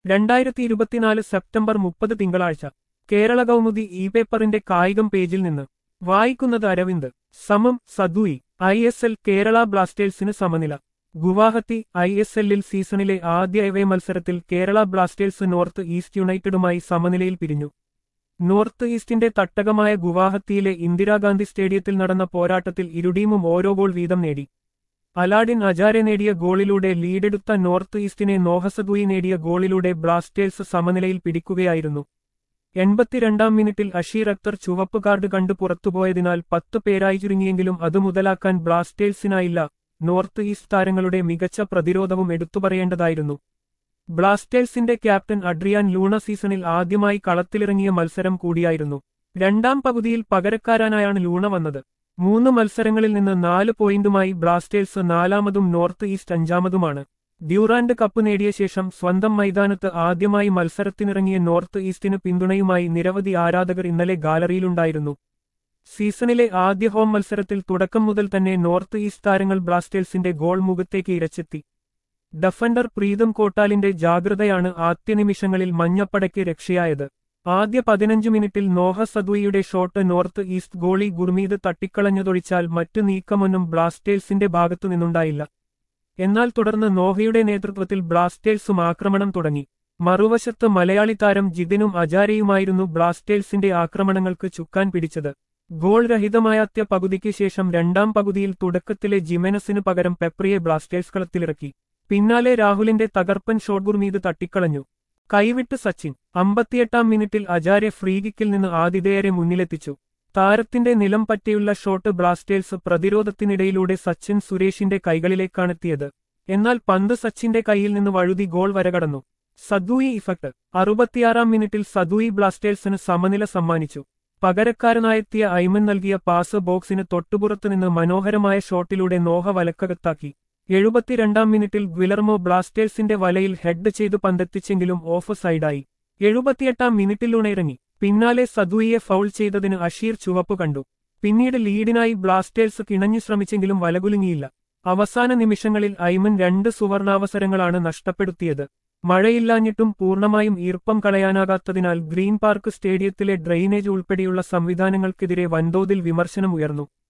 രണ്ടായിരത്തി ഇരുപത്തിനാല് സെപ്റ്റംബർ മുപ്പത് തിങ്കളാഴ്ച കേരള കൗമുദി ഇ പേപ്പറിന്റെ കായികം പേജിൽ നിന്ന് വായിക്കുന്നത് അരവിന്ദ് സമം Sadaoui I S L Kerala ബ്ലാസ്റ്റേഴ്സിന് സമനില ഗുവാഹത്തി ഐ എസ് എല്ലിൽ സീസണിലെ ആദ്യ എവേ മത്സരത്തിൽ കേരള ബ്ലാസ്റ്റേഴ്സ് നോർത്ത് ഈസ്റ്റ് യുണൈറ്റഡുമായി സമനിലയിൽ പിരിഞ്ഞു നോർത്ത് ഈസ്റ്റിന്റെ തട്ടകമായ ഗുവാഹത്തിയിലെ ഇന്ദിരാഗാന്ധി സ്റ്റേഡിയത്തിൽ നടന്ന പോരാട്ടത്തിൽ ഇരുടീമും ഓരോ ഗോൾ വീതം നേടി അലാഡിൻ അജാരെ നേടിയ ഗോളിലൂടെ ലീഡെടുത്ത നോർത്ത് ഈസ്റ്റിനെ നോഹസദുയി നേടിയ ഗോളിലൂടെ ബ്ലാസ്റ്റേഴ്സ് സമനിലയിൽ പിടിക്കുകയായിരുന്നു എൺപത്തിരണ്ടാം മിനിറ്റിൽ അഷീർ അക്തർ ചുവപ്പ് കാർഡ് കണ്ടു പുറത്തുപോയതിനാൽ പത്ത് പേരായി ചുരുങ്ങിയെങ്കിലും അത് മുതലാക്കാൻ ബ്ലാസ്റ്റേഴ്സിനായില്ല നോർത്ത് ഈസ്റ്റ് താരങ്ങളുടെ മികച്ച പ്രതിരോധവും എടുത്തുപറയേണ്ടതായിരുന്നു ബ്ലാസ്റ്റേഴ്സിന്റെ ക്യാപ്റ്റൻ അഡ്രിയാൻ ലൂണ സീസണിൽ ആദ്യമായി കളത്തിലിറങ്ങിയ മത്സരം കൂടിയായിരുന്നു രണ്ടാം പകുതിയിൽ പകരക്കാരനായാണ് ലൂണ വന്നത് മൂന്ന് മത്സരങ്ങളിൽ നിന്ന് നാല് പോയിന്റുമായി ബ്ലാസ്റ്റേഴ്സ് നാലാമതും നോർത്ത് ഈസ്റ്റ് അഞ്ചാമതുമാണ് ഡ്യൂറാൻഡ് കപ്പ് നേടിയ ശേഷം സ്വന്തം മൈതാനത്ത് ആദ്യമായി മത്സരത്തിനിറങ്ങിയ നോർത്ത് ഈസ്റ്റിന് പിന്തുണയുമായി നിരവധി ആരാധകർ ഇന്നലെ ഗാലറിയിലുണ്ടായിരുന്നു സീസണിലെ ആദ്യ ഹോം മത്സരത്തിൽ തുടക്കം മുതൽ തന്നെ നോർത്ത് ഈസ്റ്റ് താരങ്ങൾ ബ്ലാസ്റ്റേഴ്സിന്റെ ഗോൾ മുഖത്തേക്ക് ഇരച്ചെത്തി ഡഫൻഡർ പ്രീതം കോട്ടാലിന്റെ ജാഗ്രതയാണ് ആദ്യനിമിഷങ്ങളിൽ മഞ്ഞപ്പടയ്ക്ക് രക്ഷയായത് ആദ്യ പതിനഞ്ച് മിനിറ്റിൽ നോഹ സദ്വയുടെ shot North East goalie Gurmeet തട്ടിക്കളഞ്ഞതൊഴിച്ചാൽ മറ്റു നീക്കമൊന്നും ബ്ലാസ്റ്റേഴ്സിന്റെ ഭാഗത്തു നിന്നുണ്ടായില്ല എന്നാൽ തുടർന്ന് നോഹയുടെ നേതൃത്വത്തിൽ ബ്ലാസ്റ്റേഴ്സും ആക്രമണം തുടങ്ങി മറുവശത്ത് മലയാളി താരം ജിതിനും അജാരയുമായിരുന്നു ബ്ലാസ്റ്റേഴ്സിന്റെ ആക്രമണങ്ങൾക്ക് ചുക്കാൻ പിടിച്ചത് ഗോൾ രഹിതമായ അത്യ പകുതിക്ക് ശേഷം രണ്ടാം പകുതിയിൽ തുടക്കത്തിലെ ജിമെനസിനു പകരം പെപ്രിയെ ബ്ലാസ്റ്റേഴ്സ് കളത്തിലിറക്കി പിന്നാലെ രാഹുലിന്റെ തകർപ്പൻ ഷോട്ട് ഗുർമീത് തട്ടിക്കളഞ്ഞു കൈവിട്ട് സച്ചിൻ അമ്പത്തിയെട്ടാം മിനിറ്റിൽ അജാരെ ഫ്രീകിക്കിൽ നിന്ന് ആതിഥേയരെ മുന്നിലെത്തിച്ചു താരത്തിന്റെ നിലം പറ്റിയുള്ള ഷോട്ട് ബ്ലാസ്റ്റേഴ്സ് പ്രതിരോധത്തിനിടയിലൂടെ സച്ചിൻ സുരേഷിന്റെ കൈകളിലേക്കാണെത്തിയത് എന്നാൽ പന്ത് സച്ചിന്റെ കൈയിൽ നിന്ന് വഴുതി ഗോൾ വരകടന്നു സദൂയി ഇഫക്ട് അറുപത്തിയാറാം മിനിറ്റിൽ സദൂയി ബ്ലാസ്റ്റേഴ്സിന് സമനില സമ്മാനിച്ചു പകരക്കാരനായെത്തിയ ഐമൻ നൽകിയ പാസ് ബോക്സിന് തൊട്ടുപുറത്തുനിന്ന് മനോഹരമായ ഷോട്ടിലൂടെ നോഹ വലക്കകത്താക്കി എഴുപത്തിരണ്ടാം മിനിറ്റിൽ ഗ്വിലർമോ ബ്ലാസ്റ്റേഴ്സിന്റെ വലയിൽ ഹെഡ് ചെയ്ത് പന്തെത്തിച്ചെങ്കിലും ഓഫ് സൈഡായി എഴുപത്തിയെട്ടാം മിനിറ്റിൽ ഉണയിറങ്ങി പിന്നാലെ സദുയിയെ ഫൗൾ ചെയ്തതിന് അഷീർ ചുവപ്പ് കണ്ടു പിന്നീട് ലീഡിനായി ബ്ലാസ്റ്റേഴ്സ് കിണഞ്ഞു ശ്രമിച്ചെങ്കിലും വലകുലുങ്ങിയില്ല അവസാന നിമിഷങ്ങളിൽ ഐമൻ രണ്ട് സുവർണാവസരങ്ങളാണ് നഷ്ടപ്പെടുത്തിയത് മഴയില്ലാഞ്ഞിട്ടും പൂർണ്ണമായും ഈർപ്പം കളയാനാകാത്തതിനാൽ ഗ്രീൻ പാർക്ക് സ്റ്റേഡിയത്തിലെ ഡ്രെയിനേജ് ഉൾപ്പെടെയുള്ള സംവിധാനങ്ങൾക്കെതിരെ വൻതോതിൽ വിമർശനം ഉയർന്നു